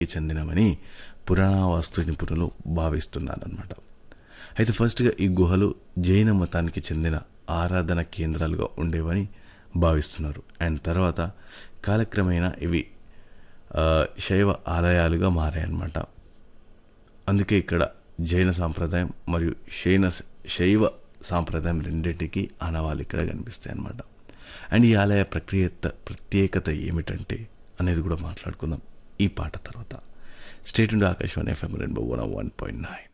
చెందినవని పురాణావాస్తు నిపుణులు భావిస్తున్నారన్నమాట అయితే ఫస్ట్గా ఈ గుహలు జైన మతానికి చెందిన ఆరాధన కేంద్రాలుగా ఉండేవని భావిస్తున్నారు అండ్ తర్వాత కాలక్రమేణా ఇవి ఆ, శైవ ఆలయాలుగా మారాయన్నమాట అందుకే ఇక్కడ జైన సాంప్రదాయం మరియు శైన శైవ సాంప్రదాయం రెండింటికి ఆనవాళ్ళు ఇక్కడ కనిపిస్తాయి అన్నమాట అండ్ ఈ ఆలయ ప్రక్రియ ప్రత్యేకత ఏమిటంటే అనేది కూడా మాట్లాడుకుందాం ఈ పాట తర్వాత స్టేట్ నుండి ఆకాశవాణి ఎఫ్ఎం రెండు వన్ వన్ పాయింట్ నైన్